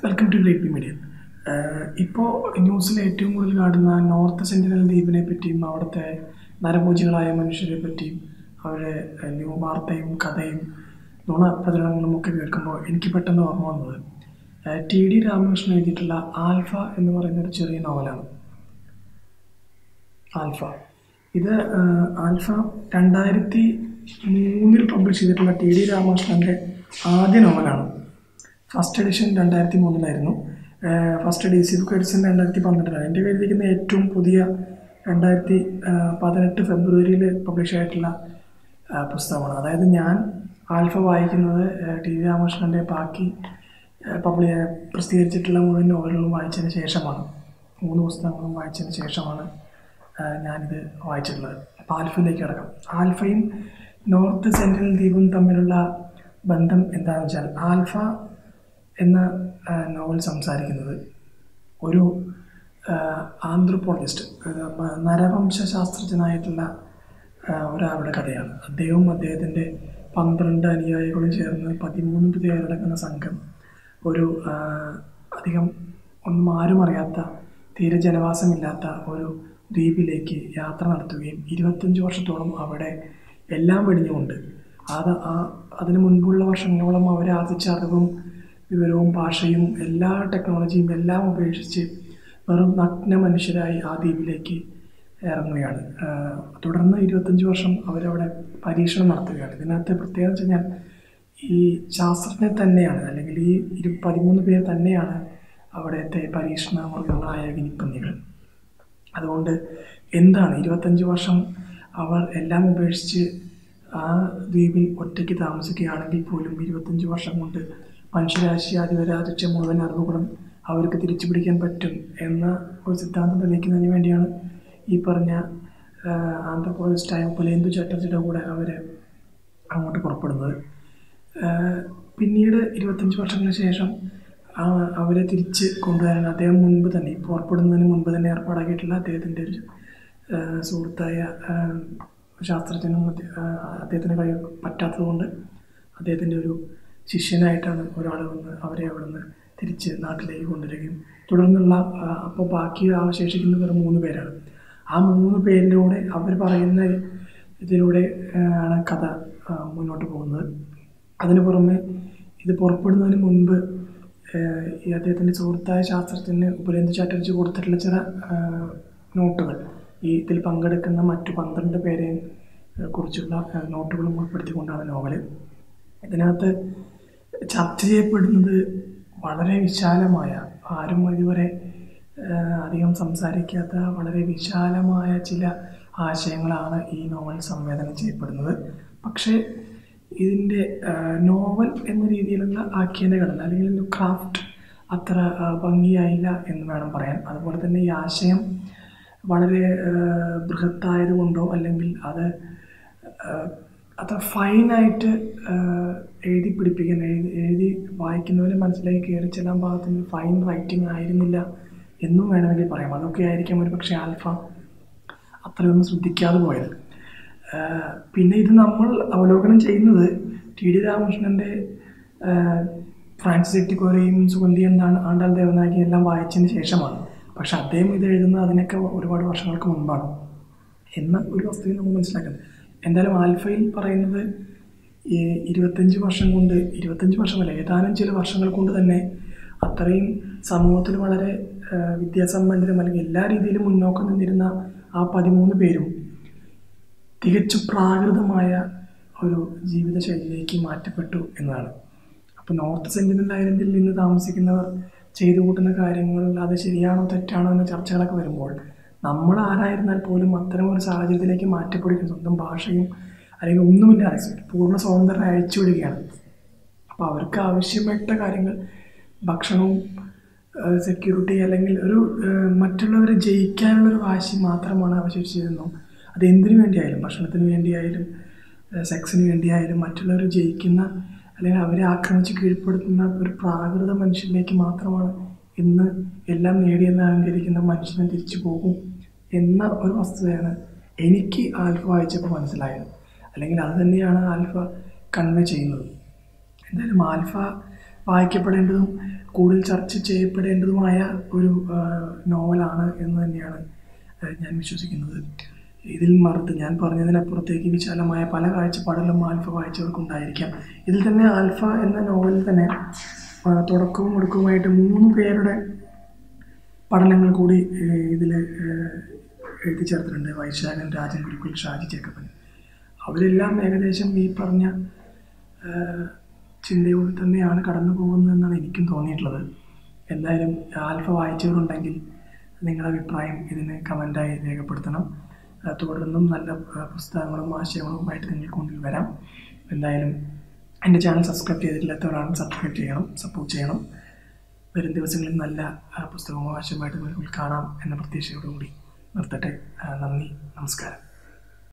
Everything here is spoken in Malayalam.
welcome to great B media ഇപ്പോൾ ന്യൂസിൽ ഏറ്റവും കൂടുതൽ കാണുന്ന നോർത്ത് സെൻറ്റിനൽ ദ്വീപിനെ പറ്റിയും അവിടുത്തെ നരഭോജികളായ മനുഷ്യരെ പറ്റിയും അവരുടെ ന്യൂ വാർത്തയും കഥയും നുണ പ്രചരണങ്ങളും ഒക്കെ കേൾക്കുമ്പോൾ എനിക്ക് പെട്ടെന്ന് ഓർമ്മ വന്നത് ടി ഡി രാമകൃഷ്ണൻ എഴുതിയിട്ടുള്ള ആൽഫ എന്ന് പറയുന്ന ഒരു ചെറിയ നോവലാണ് ആൽഫ ഇത് ആഹ്, ആൽഫ രണ്ടായിരത്തി മൂന്നിൽ പബ്ലിഷ് ചെയ്തിട്ടുള്ള ടി ഡി രാമകൃഷ്ണൻ്റെ ആദ്യ നോവലാണ് ഫസ്റ്റ് എഡിഷൻ രണ്ടായിരത്തി മൂന്നിലായിരുന്നു first D C book edition രണ്ടായിരത്തി പന്ത്രണ്ടിലാണ് എൻ്റെ കയ്യിലിരിക്കുന്ന ഏറ്റവും പുതിയ രണ്ടായിരത്തി പതിനെട്ട് ഫെബ്രുവരിയിൽ പബ്ലിഷ് ആയിട്ടുള്ള ആ, പുസ്തകമാണ് അതായത് ഞാൻ ആൽഫ വായിക്കുന്നത് ആ, ടി വി രാമകൃഷ്ണൻ്റെ ബാക്കി പബ്ലി പ്രസിദ്ധീകരിച്ചിട്ടുള്ള മുഴുവൻ നോവലുകളും വായിച്ചതിന് ശേഷമാണ് മൂന്ന് പുസ്തകങ്ങളും വായിച്ചതിന് ശേഷമാണ് ആ, ഞാനിത് വായിച്ചിട്ടുള്ളത് അപ്പോൾ ആൽഫയിലേക്ക് കിടക്കാം ആൽഫയും നോർത്ത് സെൻട്രൽ ദ്വീപും തമ്മിലുള്ള ബന്ധം എന്താണെന്ന് വെച്ചാൽ ആൽഫ എന്ന ആ, നോവൽ സംസാരിക്കുന്നത് ഒരു ആന്ത്രോപോളജിസ്റ്റ് നരവംശ ശാസ്ത്രജ്ഞനായിട്ടുള്ള ആ, ഒരാളുടെ കഥയാണ് അദ്ദേഹവും അദ്ദേഹത്തിൻ്റെ പന്ത്രണ്ട് അനുയായികളും ചേർന്ന് പതിമൂന്ന് പേരടങ്ങുന്ന സംഘം ഒരു ആ, അധികം ഒന്നും ആരും അറിയാത്ത തീരെ ജനവാസമില്ലാത്ത ഒരു ദ്വീപിലേക്ക് യാത്ര നടത്തുകയും ഇരുപത്തഞ്ച് വർഷത്തോളം അവിടെ എല്ലാം വെടിഞ്ഞുകൊണ്ട് അത് ആ അതിനു മുൻപുള്ള വർഷങ്ങളോളം അവർ ആർജിച്ച അറിവും വിവരവും ഭാഷയും എല്ലാ ടെക്നോളജിയും എല്ലാം ഉപേക്ഷിച്ച് വെറും നഗ്ന മനുഷ്യരായി ആ ദ്വീപിലേക്ക് ഇറങ്ങുകയാണ് ആഹ് തുടർന്ന് ഇരുപത്തഞ്ച് വർഷം അവരവിടെ പരീക്ഷണം നടത്തുകയാണ് ഇതിനകത്ത് പ്രത്യേകത വെച്ച് കഴിഞ്ഞാൽ ഈ ശാസ്ത്രജ്ഞർ തന്നെയാണ് അല്ലെങ്കിൽ ഈ ഇരു പതിമൂന്ന് പേർ തന്നെയാണ് അവിടുത്തെ പരീക്ഷണ മൃഗങ്ങളായ ഗിനിപ്പന്നികൾ അതുകൊണ്ട് എന്താണ് ഇരുപത്തഞ്ച് വർഷം അവർ എല്ലാം ഉപേക്ഷിച്ച് ആ ദ്വീപിൽ ഒറ്റയ്ക്ക് താമസിക്കുകയാണെങ്കിൽ പോലും ഇരുപത്തഞ്ച് വർഷം കൊണ്ട് മനുഷ്യരാശി അതിവരാതിച്ച മുഴുവൻ അറിവുകളും അവർക്ക് തിരിച്ചു പിടിക്കാൻ പറ്റും എന്ന ഒരു സിദ്ധാന്തം തെളിയിക്കുന്നതിന് വേണ്ടിയാണ് ഈ പറഞ്ഞ ആന്ധ്രപ്രദേശായ പുലേന്ദു ചാറ്റർജിയുടെ കൂടെ അവർ അങ്ങോട്ട് പുറപ്പെടുന്നത് ആഹ് പിന്നീട് ഇരുപത്തഞ്ച് വർഷത്തിന് ശേഷം ആ- അവരെ തിരിച്ച് കൊണ്ടുവരാൻ അദ്ദേഹം മുൻപ് തന്നെ ഈ പുറപ്പെടുന്നതിന് മുൻപ് തന്നെ ഏർപ്പാടാക്കിയിട്ടുള്ള അദ്ദേഹത്തിൻ്റെ ഒരു ആഹ് സുഹൃത്തായ ആഹ് ശാസ്ത്രജ്ഞനും അദ്ദേ- ആഹ് അദ്ദേഹത്തിന് കഴി പറ്റാത്തത് കൊണ്ട് അദ്ദേഹത്തിൻ്റെ ഒരു ശിഷ്യനായിട്ടാണ് ഒരാൾ വന്ന് അവരെ അവിടെ നിന്ന് തിരിച്ച് നാട്ടിലേക്ക് കൊണ്ടുവരികയും തുടർന്നുള്ള ആഹ് അപ്പോൾ ബാക്കി അവശേഷിക്കുന്ന വെറും മൂന്ന് പേരാണ് ആ മൂന്ന് പേരിലൂടെ അവർ പറയുന്ന ഇതിലൂടെ ആഹ് ആണ് കഥ ആഹ് മുന്നോട്ട് പോകുന്നത് അതിന് പുറമെ ഇത് പുറപ്പെടുന്നതിന് മുൻപ് ആഹ് ഈ അദ്ദേഹത്തിൻ്റെ സുഹൃത്തായ ശാസ്ത്രജ്ഞന് ഉപരേന്ദ്ര ചാറ്റർജി കൊടുത്തിട്ടുള്ള ചില ആഹ് നോട്ടുകൾ ഈ ഇതിൽ പങ്കെടുക്കുന്ന മറ്റു പന്ത്രണ്ട് പേരെയും ആഹ് കുറിച്ചുള്ള ആഹ് നോട്ടുകളും ഉൾപ്പെടുത്തിക്കൊണ്ടാണ് നോവൽ ഇതിനകത്ത് ചർച്ച ചെയ്യപ്പെടുന്നത് വളരെ വിശാലമായ ആരും ഇതുവരെ ആഹ് അധികം സംസാരിക്കാത്ത വളരെ വിശാലമായ ചില ആശയങ്ങളാണ് ഈ നോവൽ സംവേദനം ചെയ്യപ്പെടുന്നത് പക്ഷേ ഇതിൻ്റെ ആഹ് നോവൽ എന്ന രീതിയിലുള്ള ആഖ്യാനഘടന അല്ലെങ്കിൽ ഒരു ക്രാഫ്റ്റ് അത്ര ആഹ് ഭംഗിയായില്ല എന്ന് വേണം പറയാൻ അതുപോലെ തന്നെ ഈ ആശയം വളരെ ആഹ് ബൃഹത്തായത് കൊണ്ടോ അല്ലെങ്കിൽ അത് ആഹ് അത്ര ഫൈനായിട്ട് എഴുതി പിടിപ്പിക്കാൻ എഴുതി എഴുതി വായിക്കുന്നവരെ മനസ്സിലേക്ക് കയറി ചെല്ലാൻ പാകത്തിന് ഫൈൻ റൈറ്റിംഗ് ആയിരുന്നില്ല എന്നും വേണമെങ്കിൽ പറയാം അതൊക്കെ ആയിരിക്കാം ഒരു പക്ഷേ ആൽഫ അത്രയൊന്നും ശ്രദ്ധിക്കാതെ പോയത് ആഹ് പിന്നെ ഇത് നമ്മൾ അവലോകനം ചെയ്യുന്നത് ടി ഡി രാമകൃഷ്ണൻ്റെ ആഹ് ഫ്രാൻസിസ് എട്ടിക്കോരയും സുഗന്ധി എന്താണ് ആണ്ടാൾ ദേവനാഗി എല്ലാം വായിച്ചതിന് ശേഷമാണ് പക്ഷെ അദ്ദേഹം ഇത് എഴുതുന്നത് അതിനൊക്കെ ഒരുപാട് വർഷങ്ങൾക്ക് മുമ്പാണ് എന്ന ഒരു വസ്തുത നമ്മൾ മനസ്സിലാക്കുന്നത് എന്തായാലും ആൽഫയിൽ പറയുന്നത് ഈ ഇരുപത്തഞ്ച് വർഷം കൊണ്ട് ഇരുപത്തഞ്ച് വർഷമല്ല ഏതാനും ചില വർഷങ്ങൾ കൊണ്ട് തന്നെ അത്രയും സമൂഹത്തിൽ വളരെ ആ, വിദ്യാസമ്പന്നരും അല്ലെങ്കിൽ എല്ലാ രീതിയിലും മുന്നോക്കം നിന്നിരുന്ന ആ പതിമൂന്ന് പേരും തികച്ചും പ്രാകൃതമായ ഒരു ജീവിതശൈലിയിലേക്ക് മാറ്റപ്പെട്ടു എന്നതാണ് അപ്പോൾ നോർത്ത് സെൻറ്റിനൽ ഐലൻഡിൽ നിന്ന് താമസിക്കുന്നവർ ചെയ്തു കൂട്ടുന്ന കാര്യങ്ങൾ അത് ശരിയാണോ തെറ്റാണോ എന്ന ചർച്ചകളൊക്കെ വരുമ്പോൾ നമ്മൾ ആരായിരുന്നാൽ പോലും അത്തരം ഒരു സാഹചര്യത്തിലേക്ക് മാറ്റപ്പെടുകയും സ്വന്തം ഭാഷയും അല്ലെങ്കിൽ ഒന്നുമില്ലാതെ പൂർണ്ണ സ്വാതന്ത്ര്യം അയച്ചുവിടുകയാണ് അപ്പോൾ അവർക്ക് ആവശ്യപ്പെട്ട കാര്യങ്ങൾ ഭക്ഷണവും സെക്യൂരിറ്റി അല്ലെങ്കിൽ ഒരു ഏഹ്, മറ്റുള്ളവരെ ജയിക്കാനുള്ളൊരു വാശി മാത്രമാണ് അവശേഷിച്ചിരുന്നു അത് എന്തിനു വേണ്ടിയായാലും ഭക്ഷണത്തിന് വേണ്ടിയായാലും ഏഹ്, സെക്സിന് വേണ്ടിയായാലും മറ്റുള്ളവർ ജയിക്കുന്ന അല്ലെങ്കിൽ അവരെ ആക്രമിച്ച് കീഴ്പ്പെടുത്തുന്ന ഒരു പ്രാകൃത മനുഷ്യനിലേക്ക് മാത്രമാണ് ഇന്ന് എല്ലാം നേടിയെന്ന് അഹങ്കരിക്കുന്ന മനുഷ്യനെ തിരിച്ചു പോകും എന്ന ഒരു വസ്തുതയാണ് എനിക്ക് ആൽഫ വായിച്ചപ്പോൾ മനസ്സിലായത് അല്ലെങ്കിൽ അത് തന്നെയാണ് ആൽഫ കൺവേ ചെയ്യുന്നത് എന്തായാലും ആൽഫ വായിക്കപ്പെടേണ്ടതും കൂടുതൽ ചർച്ച ചെയ്യപ്പെടേണ്ടതുമായ ഒരു ആ, നോവലാണ് എന്ന് തന്നെയാണ് ആ, ഞാൻ വിശ്വസിക്കുന്നത് ഇതിൽ മറുത്ത് ഞാൻ പറഞ്ഞതിനപ്പുറത്തേക്ക് വിശാലമായ പല കാഴ്ചപ്പാടുകളും ആൽഫ വായിച്ചവർക്കുണ്ടായിരിക്കാം ഇതിൽ തന്നെ ആൽഫ എന്ന നോവലിൽ തന്നെ ആ, തുടക്കവും ഒടുക്കവുമായിട്ട് മൂന്ന് പേരുടെ പഠനങ്ങൾ കൂടി ഇതിൽ എഴുതി ചേർത്തിട്ടുണ്ട് വൈശാഖൻ രാജൻ ഗുരുക്കുൽ ഷാജി ചേക്കപ്പൻ അവരെല്ലാം ഏകദേശം ഈ പറഞ്ഞ ആ, ചിന്തയോട് തന്നെയാണ് കടന്നു പോകുന്നതെന്നാണ് എനിക്കും തോന്നിയിട്ടുള്ളത് എന്തായാലും ആൽഫ വായിച്ചവരുണ്ടെങ്കിൽ നിങ്ങളുടെ അഭിപ്രായം ഇതിന് കമൻറ്റായി രേഖപ്പെടുത്തണം ആ, തുടർന്നും നല്ല ആ, പുസ്തകങ്ങളും ആശയങ്ങളുമായിട്ട് നിങ്ങൾക്ക് മുന്നിൽ വരാം എന്തായാലും എൻ്റെ ചാനൽ സബ്സ്ക്രൈബ് ചെയ്തിട്ടില്ലാത്തവരാണ് സബ്സ്ക്രൈബ് ചെയ്യണം സപ്പോർട്ട് ചെയ്യണം വരും ദിവസങ്ങളിൽ നല്ല ആ, പുസ്തകവും ആശയമായിട്ട് നിങ്ങൾക്ക് കാണാം എന്ന പ്രതീക്ഷയോടുകൂടി നിർത്തട്ടെ ആ, നന്ദി നമസ്കാരം